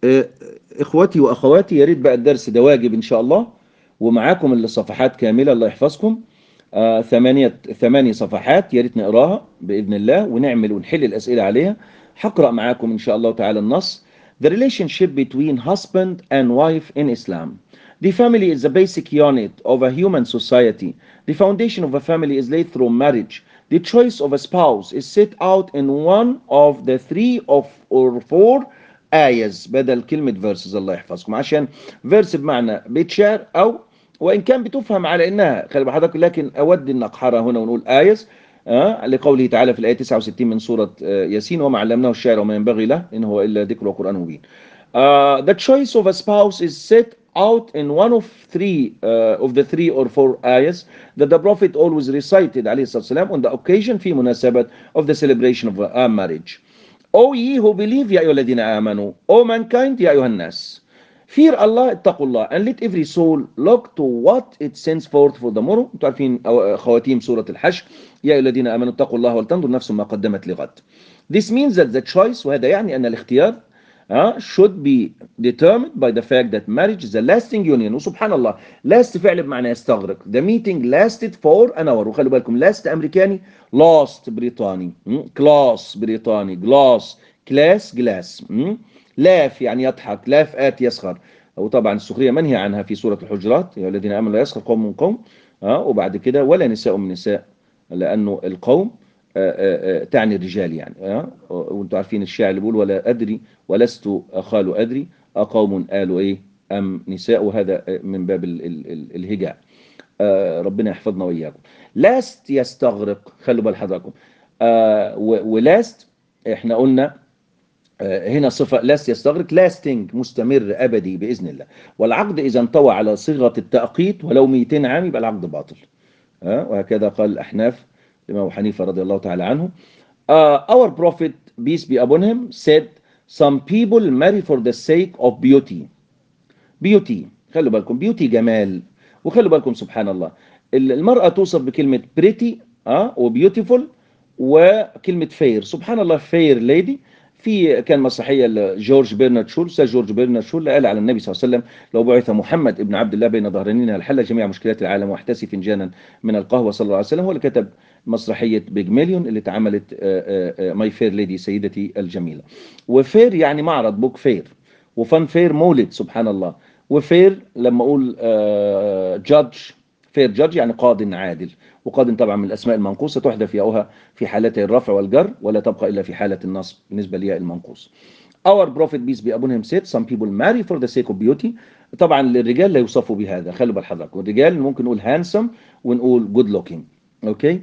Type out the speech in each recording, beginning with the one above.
آه، اخواتي واخواتي يا ريت بقى الدرس ده واجب ان شاء الله ومعاكم الصفحات كامله الله يحفظكم آه ثمانية ثمانية صفحات يا ريت نقراها باذن الله ونعمل ونحل الاسئله عليها هقرا معاكم ان شاء الله تعالى النص The relationship between husband and wife in Islam. The family is the basic unit of a human society. The foundation of a family is laid through marriage. The choice of a spouse is set out in one of the three of or four آيز بدل كلمة verses الله يحفظكم عشان verse بمعنى بيت شعر أو وإن كان بتفهم على إنها خلي بحضرتك لكن أود أن أقحرها هنا ونقول آيز آه لقوله تعالى في الآية 69 من سورة آه ياسين وما علمناه الشعر وما ينبغي له إن هو إلا ذكر وقرآن مبين uh, The choice of a spouse is set out in one of three uh, of the three or four ayahs that the Prophet always recited عليه الصلاة والسلام on the occasion في مناسبة of the celebration of a marriage. O ye who believe يا أيها الذين آمنوا O mankind يا أيها الناس Fear Allah اتقوا الله and let every soul look to what it sends forth for the morrow انتوا عارفين خواتيم سورة الحشر يا أيها الذين آمنوا اتقوا الله ولتنظر نفس ما قدمت لغد This means that the choice وهذا يعني أن الاختيار uh, should be determined by the fact that marriage is a lasting union وسبحان الله last فعل بمعنى يستغرق the meeting lasted for an hour وخلوا بالكم last أمريكاني lost بريطاني class بريطاني glass class glass لاف يعني يضحك لاف آت يسخر وطبعا السخرية منهي عنها في سورة الحجرات يا الذين آمنوا لا يسخر قوم من قوم uh, وبعد كده ولا نساء من نساء لأنه القوم تعني الرجال يعني أه؟ وانتم عارفين الشاعر اللي بيقول ولا أدري ولست أخال أدري أقوم قالوا إيه أم نساء وهذا من باب ال ال ال الهجاء أه ربنا يحفظنا وإياكم لاست يستغرق خلوا بال حضراتكم أه ولاست احنا قلنا هنا صفة لاست يستغرق لاستنج مستمر أبدي بإذن الله والعقد إذا انطوى على صيغة التأقيت ولو 200 عام يبقى العقد باطل وهكذا قال الأحناف الإمام حنيفة رضي الله تعالى عنه uh, our prophet peace be upon him said some people marry for the sake of beauty beauty خلوا بالكم beauty جمال وخلوا بالكم سبحان الله المرأة توصف بكلمة pretty اه وبيوتيفول وكلمة fair سبحان الله fair lady في كان مسرحية لجورج بيرنارد شول أستاذ جورج بيرنارد شول قال على النبي صلى الله عليه وسلم لو بعث محمد ابن عبد الله بين ظهرانينا لحل جميع مشكلات العالم واحتسي فنجانا من القهوة صلى الله عليه وسلم هو اللي كتب مسرحية بيج مليون اللي اتعملت ماي فير ليدي سيدتي الجميلة وفير يعني معرض بوك فير وفن فير مولد سبحان الله وفير لما اقول جادج فير جادج يعني قاض عادل وقاض طبعا من الاسماء المنقوصه تحذف ياؤها في حالتي الرفع والجر ولا تبقى الا في حاله النصب بالنسبه لياء المنقوص Our prophet peace be upon him said some people marry for the sake of beauty طبعا للرجال لا يوصفوا بهذا خلوا بال حضراتكم الرجال ممكن نقول handsome ونقول good looking اوكي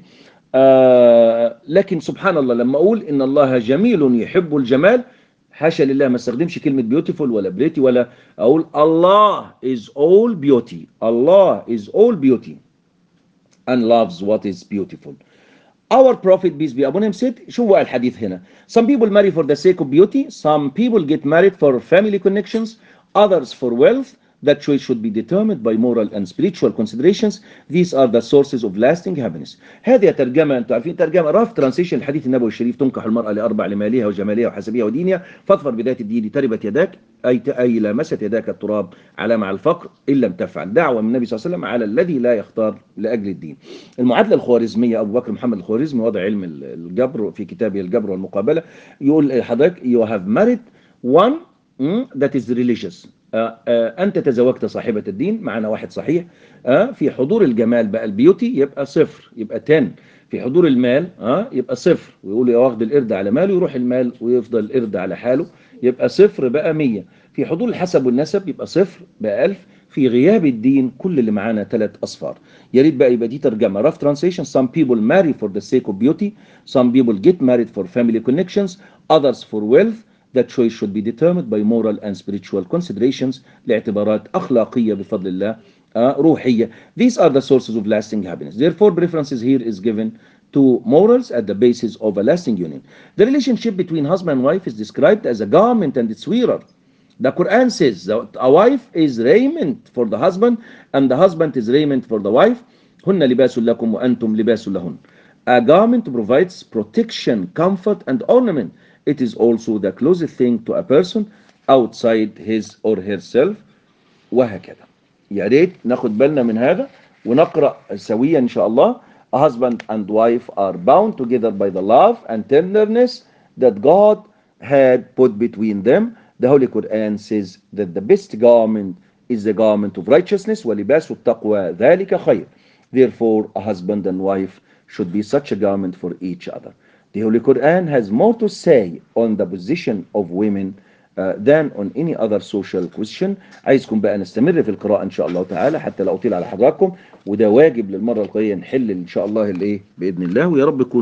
آه لكن سبحان الله لما اقول ان الله جميل يحب الجمال حاشا لله ما استخدمش كلمة beautiful ولا بريتي ولا أقول الله is all beauty Allah is all beauty and loves what is beautiful Our prophet peace be upon him said شو بقى الحديث هنا Some people marry for the sake of beauty Some people get married for family connections Others for wealth That choice should be determined by moral and spiritual considerations. These are the sources of lasting happiness. هذه ترجمة أنتم عارفين ترجمة رف ترانسيشن الحديث النبوي الشريف تنكح المرأة لأربع لمالها وجمالها وحسبها ودينها فاظفر بذات الدين تربت يداك أي أي لامست يداك التراب على مع الفقر إن لم تفعل دعوة من النبي صلى الله عليه وسلم على الذي لا يختار لأجل الدين. المعادلة الخوارزمية أبو بكر محمد الخوارزمي وضع علم الجبر في كتابه الجبر والمقابلة يقول حضرتك you have married one that is religious أنت تزوجت صاحبة الدين معنا واحد صحيح في حضور الجمال بقى البيوتي يبقى صفر يبقى 10 في حضور المال يبقى صفر ويقول يا واخد القرد على ماله يروح المال ويفضل القرد على حاله يبقى صفر بقى 100 في حضور الحسب والنسب يبقى صفر بقى 1000 في غياب الدين كل اللي معانا ثلاث أصفار يا ريت بقى يبقى دي ترجمة rough translation some people marry for the sake of beauty some people get married for family connections others for wealth that choice should be determined by moral and spiritual considerations لاعتبارات أخلاقية بفضل الله uh, روحية these are the sources of lasting happiness therefore preferences here is given to morals at the basis of a lasting union the relationship between husband and wife is described as a garment and its wearer the Quran says that a wife is raiment for the husband and the husband is raiment for the wife هن لباس لكم وأنتم لباس لهن a garment provides protection comfort and ornament It is also the closest thing to a person outside his or herself وهكذا يا ريت ناخد بالنا من هذا ونقرأ سويا إن شاء الله A husband and wife are bound together by the love and tenderness that God had put between them. The Holy Quran says that the best garment is the garment of righteousness ولباس التقوى ذلك خير. Therefore, a husband and wife should be such a garment for each other. The Holy Quran has more to say on the position of women uh, than on any other social question عايزكم بقى نستمر في القراءة إن شاء الله تعالى حتى لا أطيل على حضراتكم وده واجب للمرة القادمة نحل إن شاء الله الإيه بإذن الله ويا رب يكون